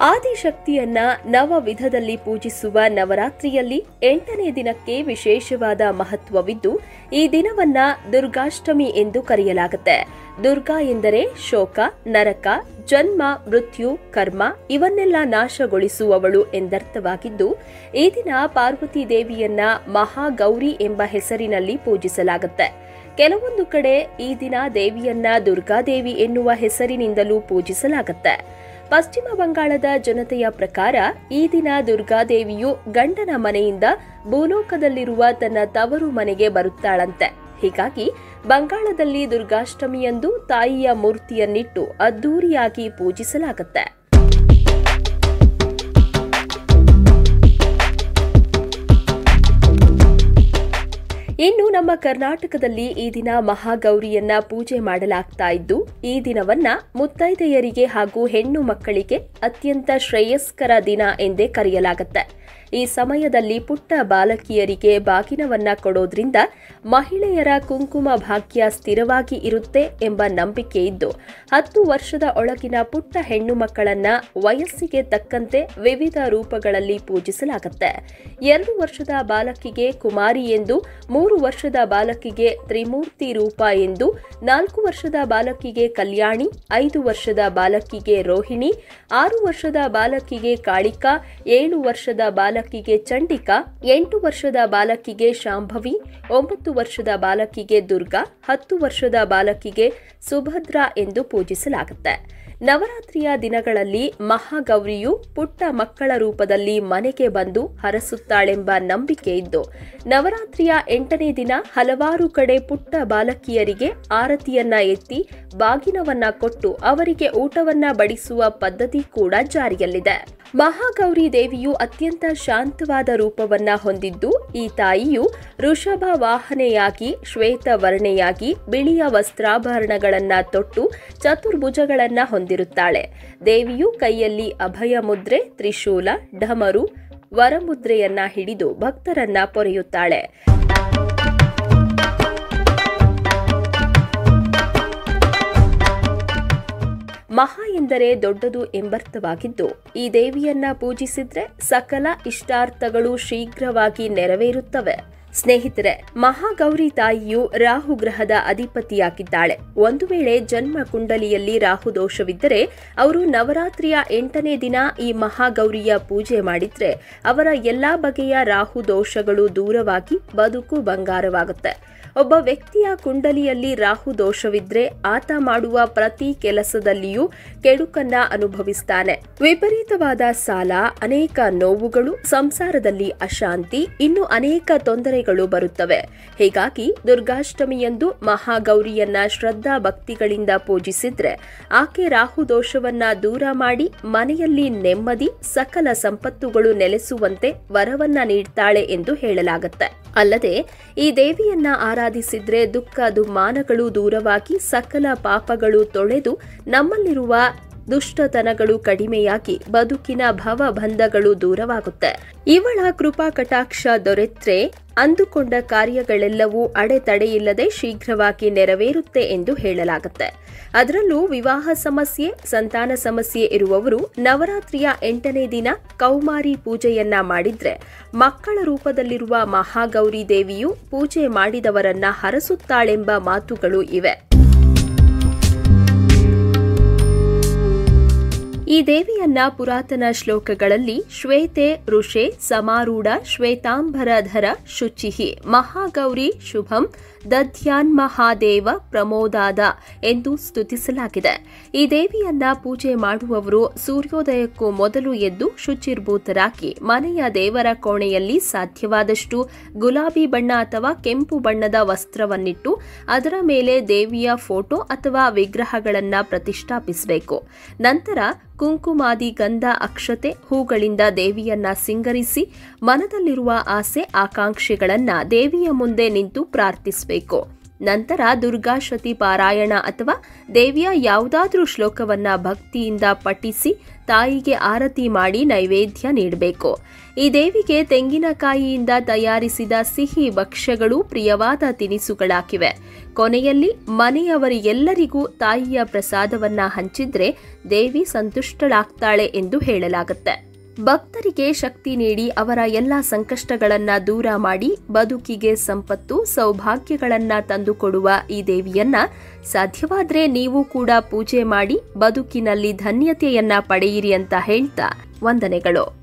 ಆದಿಶಕ್ತಿಯನ್ನ ನವ ವಿಧದಲ್ಲಿ ಪೂಜಿಸುವ ನವರಾತ್ರಿಯಲ್ಲಿ ಎಂಟನೇ ದಿನಕ್ಕೆ ವಿಶೇಷವಾದ ಮಹತ್ವವಿದ್ದು ಈ ದಿನವನ್ನ ದುರ್ಗಾಷ್ಟಮಿ ಎಂದು ಕರೆಯಲಾಗುತ್ತೆ ದುರ್ಗಾ ಎಂದರೆ ಶೋಕ ನರಕ ಜನ್ಮ ಮೃತ್ಯು ಕರ್ಮ ಇವನ್ನೆಲ್ಲ ನಾಶಗೊಳಿಸುವವಳು ಎಂದರ್ಥವಾಗಿದ್ದು ಈ ದಿನ ಪಾರ್ವತಿ ದೇವಿಯನ್ನ ಮಹಾಗೌರಿ ಎಂಬ ಹೆಸರಿನಲ್ಲಿ ಪೂಜಿಸಲಾಗುತ್ತೆ ಕೆಲವೊಂದು ಕಡೆ ಈ ದಿನ ದೇವಿಯನ್ನ ದುರ್ಗಾದೇವಿ ಎನ್ನುವ ಹೆಸರಿನಿಂದಲೂ ಪೂಜಿಸಲಾಗುತ್ತೆ ಪಶ್ಚಿಮ ಬಂಗಾಳದ ಜನತೆಯ ಪ್ರಕಾರ ಈ ದಿನ ದುರ್ಗಾದೇವಿಯು ಗಂಡನ ಮನೆಯಿಂದ ಭೂಲೋಕದಲ್ಲಿರುವ ತನ್ನ ತವರು ಮನೆಗೆ ಬರುತ್ತಾಳಂತೆ ಹೀಗಾಗಿ ಬಂಗಾಳದಲ್ಲಿ ದುರ್ಗಾಷ್ಟಮಿಯಂದು ತಾಯಿಯ ಮೂರ್ತಿಯನ್ನಿಟ್ಟು ಅದ್ದೂರಿಯಾಗಿ ಪೂಜಿಸಲಾಗುತ್ತೆ ಇನ್ನು ನಮ್ಮ ಕರ್ನಾಟಕದಲ್ಲಿ ಈ ದಿನ ಮಹಾಗೌರಿಯನ್ನ ಪೂಜೆ ಮಾಡಲಾಗ್ತಾ ಇದ್ದು ಈ ದಿನವನ್ನ ಮುತ್ತೈದೆಯರಿಗೆ ಹಾಗೂ ಹೆಣ್ಣು ಮಕ್ಕಳಿಗೆ ಅತ್ಯಂತ ಶ್ರೇಯಸ್ಕರ ದಿನ ಎಂದೇ ಕರೆಯಲಾಗುತ್ತೆ ಈ ಸಮಯದಲ್ಲಿ ಪುಟ್ಟ ಬಾಲಕಿಯರಿಗೆ ಬಾಗಿನವನ್ನ ಕೊಡೋದ್ರಿಂದ ಮಹಿಳೆಯರ ಕುಂಕುಮ ಭಾಗ್ಯ ಸ್ಥಿರವಾಗಿ ಇರುತ್ತೆ ಎಂಬ ನಂಬಿಕೆ ಇದ್ದು ಹತ್ತು ವರ್ಷದ ಒಳಗಿನ ಪುಟ್ಟ ಹೆಣ್ಣು ಮಕ್ಕಳನ್ನ ವಯಸ್ಸಿಗೆ ತಕ್ಕಂತೆ ವಿವಿಧ ರೂಪಗಳಲ್ಲಿ ಪೂಜಿಸಲಾಗುತ್ತೆ ಎರಡು ವರ್ಷದ ಬಾಲಕಿಗೆ ಕುಮಾರಿ ಎಂದು ಮೂರು ವರ್ಷದ ಬಾಲಕಿಗೆ ತ್ರಿಮೂರ್ತಿ ರೂಪ ಎಂದು ನಾಲ್ಕು ವರ್ಷದ ಬಾಲಕಿಗೆ ಕಲ್ಯಾಣಿ ಐದು ವರ್ಷದ ಬಾಲಕಿಗೆ ರೋಹಿಣಿ ಆರು ವರ್ಷದ ಬಾಲಕಿಗೆ ಕಾಳಿಕಾ ಏಳು ವರ್ಷದ ಬಾಲಕಿಗೆ ಚಂಡಿಕಾ ಎಂಟು ವರ್ಷದ ಬಾಲಕಿಗೆ ಶಾಂಭವಿ ಒಂಬತ್ತು ವರ್ಷದ ಬಾಲಕಿಗೆ ದುರ್ಗಾ ಹತ್ತು ವರ್ಷದ ಬಾಲಕಿಗೆ ಸುಭದ್ರ ಎಂದು ಪೂಜಿಸಲಾಗುತ್ತೆ ನವರಾತ್ರಿಯ ದಿನಗಳಲ್ಲಿ ಮಹಾಗೌರಿಯು ಪುಟ್ಟ ಮಕ್ಕಳ ರೂಪದಲ್ಲಿ ಮನೆಗೆ ಬಂದು ಹರಸುತ್ತಾಳೆಂಬ ನಂಬಿಕೆ ಇದ್ದು ನವರಾತ್ರಿಯ ಎಂಟನೇ ದಿನ ಹಲವಾರು ಕಡೆ ಪುಟ್ಟ ಬಾಲಕಿಯರಿಗೆ ಆರತಿಯನ್ನ ಎತ್ತಿ ಬಾಗಿನವನ್ನ ಕೊಟ್ಟು ಅವರಿಗೆ ಊಟವನ್ನ ಬಡಿಸುವ ಪದ್ಧತಿ ಕೂಡ ಜಾರಿಯಲ್ಲಿದೆ ಮಹಾಗೌರಿ ದೇವಿಯು ಅತ್ಯಂತ ಶಾಂತವಾದ ರೂಪವನ್ನ ಹೊಂದಿದ್ದು ಈ ತಾಯಿಯು ಋಷಭ ವಾಹನೆಯಾಗಿ ಶ್ವೇತ ವರ್ಣೆಯಾಗಿ ಬಿಳಿಯ ವಸ್ತ್ರಾಭರಣಗಳನ್ನ ತೊಟ್ಟು ಚತುರ್ಭುಜಗಳನ್ನ ಹೊಂದಿರುತ್ತಾಳೆ ದೇವಿಯು ಕೈಯಲ್ಲಿ ಅಭಯ ಮುದ್ರೆ ತ್ರಿಶೂಲ ಢಮರು ವರಮುದ್ರೆಯನ್ನ ಹಿಡಿದು ಭಕ್ತರನ್ನ ಪೊರೆಯುತ್ತಾಳೆ ಮಹಾ ಎಂದರೆ ದೊಡ್ಡದು ಎಂಬರ್ಥವಾಗಿದ್ದು ಈ ದೇವಿಯನ್ನ ಪೂಜಿಸಿದ್ರೆ ಸಕಲ ಇಷ್ಟಾರ್ಥಗಳು ಶೀಘ್ರವಾಗಿ ನೆರವೇರುತ್ತವೆ ಸ್ನೇಹಿತರೆ ಮಹಾಗೌರಿ ತಾಯಿಯು ರಾಹು ಗ್ರಹದ ಅಧಿಪತಿಯಾಗಿದ್ದಾಳೆ ಒಂದು ವೇಳೆ ಜನ್ಮ ಕುಂಡಲಿಯಲ್ಲಿ ರಾಹು ದೋಷವಿದ್ದರೆ ಅವರು ನವರಾತ್ರಿಯ ಎಂಟನೇ ದಿನ ಈ ಮಹಾಗೌರಿಯ ಪೂಜೆ ಮಾಡಿದ್ರೆ ಅವರ ಎಲ್ಲಾ ಬಗೆಯ ರಾಹು ದೋಷಗಳು ದೂರವಾಗಿ ಬದುಕು ಬಂಗಾರವಾಗುತ್ತೆ ಒಬ್ಬ ವ್ಯಕ್ತಿಯ ಕುಂಡಲಿಯಲ್ಲಿ ರಾಹು ದೋಷವಿದ್ರೆ ಆತ ಮಾಡುವ ಪ್ರತಿ ಕೆಲಸದಲ್ಲಿಯೂ ಕೆಡುಕನ್ನ ಅನುಭವಿಸ್ತಾನೆ ವಿಪರೀತವಾದ ಸಾಲ ಅನೇಕ ನೋವುಗಳು ಸಂಸಾರದಲ್ಲಿ ಅಶಾಂತಿ ಇನ್ನು ಅನೇಕ ತೊಂದರೆಗಳು ಬರುತ್ತವೆ ಹೀಗಾಗಿ ದುರ್ಗಾಷ್ಟಮಿಯಂದು ಮಹಾಗೌರಿಯನ್ನ ಶ್ರದ್ಧಾ ಭಕ್ತಿಗಳಿಂದ ಪೂಜಿಸಿದ್ರೆ ಆಕೆ ರಾಹು ದೋಷವನ್ನ ದೂರ ಮಾಡಿ ಮನೆಯಲ್ಲಿ ನೆಮ್ಮದಿ ಸಕಲ ಸಂಪತ್ತುಗಳು ನೆಲೆಸುವಂತೆ ವರವನ್ನ ನೀಡ್ತಾಳೆ ಎಂದು ಹೇಳಲಾಗುತ್ತೆ ಅಲ್ಲದೆ ಈ ದೇವಿಯನ್ನ ಆರಾಧಿಸಿದ್ರೆ ದುಃಖ ದುಮ್ಮಾನಗಳು ದೂರವಾಗಿ ಸಕಲ ಪಾಪಗಳು ತೊಳೆದು ನಮ್ಮಲ್ಲಿರುವ ದುಷ್ಟತನಗಳು ಕಡಿಮೆಯಾಗಿ ಬದುಕಿನ ಭವಬಂಧಗಳು ದೂರವಾಗುತ್ತೆ ಇವಳ ಕೃಪಾ ಕಟಾಕ್ಷ ದೊರೆತ್ರೆ ಅಂದುಕೊಂಡ ಕಾರ್ಯಗಳೆಲ್ಲವೂ ಅಡೆತಡೆಯಿಲ್ಲದೆ ಶೀಘ್ರವಾಗಿ ನೆರವೇರುತ್ತೆ ಎಂದು ಹೇಳಲಾಗುತ್ತೆ ಅದರಲ್ಲೂ ವಿವಾಹ ಸಮಸ್ಯೆ ಸಂತಾನ ಸಮಸ್ಯೆ ಇರುವವರು ನವರಾತ್ರಿಯ ಎಂಟನೇ ದಿನ ಕೌಮಾರಿ ಪೂಜೆಯನ್ನ ಮಾಡಿದ್ರೆ ಮಕ್ಕಳ ರೂಪದಲ್ಲಿರುವ ಮಹಾಗೌರಿ ದೇವಿಯು ಪೂಜೆ ಮಾಡಿದವರನ್ನ ಹರಸುತ್ತಾಳೆಂಬ ಮಾತುಗಳು ಇವೆ ಈ ದೇವಿಯನ್ನ ಪುರಾತನ ಶ್ಲೋಕಗಳಲ್ಲಿ ಶ್ವೇತೆ ಋಷೆ ಸಮಾರೂಢ ಶ್ವೇತಾಂಬರಧರ ಶುಚಿಹಿ ಮಹಾಗೌರಿ ಶುಭಂ ದಧ್ಯಾನ್ ಮಹಾದೇವ ಪ್ರಮೋದಾದ ಎಂದು ಸ್ತುತಿಸಲಾಗಿದೆ ಈ ದೇವಿಯನ್ನ ಪೂಜೆ ಮಾಡುವವರು ಸೂರ್ಯೋದಯಕ್ಕೂ ಮೊದಲು ಎದ್ದು ಶುಚಿರ್ಭೂತರಾಗಿ ಮನೆಯ ದೇವರ ಕೋಣೆಯಲ್ಲಿ ಸಾಧ್ಯವಾದಷ್ಟು ಗುಲಾಬಿ ಬಣ್ಣ ಅಥವಾ ಕೆಂಪು ಬಣ್ಣದ ವಸ್ತ್ರವನ್ನಿಟ್ಟು ಅದರ ಮೇಲೆ ದೇವಿಯ ಫೋಟೋ ಅಥವಾ ವಿಗ್ರಹಗಳನ್ನ ಪ್ರತಿಷ್ಠಾಪಿಸಬೇಕು ನಂತರ ಕುಂಕುಮಾದಿ ಗಂಧ ಅಕ್ಷತೆ ಹೂಗಳಿಂದ ದೇವಿಯನ್ನ ಸಿಂಗರಿಸಿ ಮನದಲ್ಲಿರುವ ಆಸೆ ಆಕಾಂಕ್ಷೆಗಳನ್ನ ದೇವಿಯ ಮುಂದೆ ನಿಂತು ಪ್ರಾರ್ಥಿಸಬೇಕು ನಂತರ ದುರ್ಗಾಶ್ವತಿ ಪಾರಾಯಣ ಅಥವಾ ದೇವಿಯ ಯಾವುದಾದ್ರೂ ಶ್ಲೋಕವನ್ನ ಭಕ್ತಿಯಿಂದ ಪಠಿಸಿ ತಾಯಿಗೆ ಆರತಿ ಮಾಡಿ ನೈವೇದ್ಯ ನೀಡಬೇಕು ಈ ದೇವಿಗೆ ತೆಂಗಿನಕಾಯಿಯಿಂದ ತಯಾರಿಸಿದ ಸಿಹಿ ಭಕ್ಷ್ಯಗಳು ಪ್ರಿಯವಾದ ತಿನಿಸುಗಳಾಗಿವೆ ಕೊನೆಯಲ್ಲಿ ಮನೆಯವರಿಗೆಲ್ಲರಿಗೂ ತಾಯಿಯ ಪ್ರಸಾದವನ್ನ ಹಂಚಿದ್ರೆ ದೇವಿ ಸಂತುಷ್ಟಳಾಗ್ತಾಳೆ ಎಂದು ಹೇಳಲಾಗುತ್ತೆ ಭಕ್ತರಿಗೆ ಶಕ್ತಿ ನೀಡಿ ಅವರ ಎಲ್ಲ ಸಂಕಷ್ಟಗಳನ್ನ ದೂರ ಮಾಡಿ ಬದುಕಿಗೆ ಸಂಪತ್ತು ಸೌಭಾಗ್ಯಗಳನ್ನ ತಂದುಕೊಡುವ ಈ ದೇವಿಯನ್ನ ಸಾಧ್ಯವಾದ್ರೆ ನೀವು ಕೂಡ ಪೂಜೆ ಮಾಡಿ ಬದುಕಿನಲ್ಲಿ ಧನ್ಯತೆಯನ್ನ ಪಡೆಯಿರಿ ಅಂತ ಹೇಳ್ತಾ ವಂದನೆಗಳು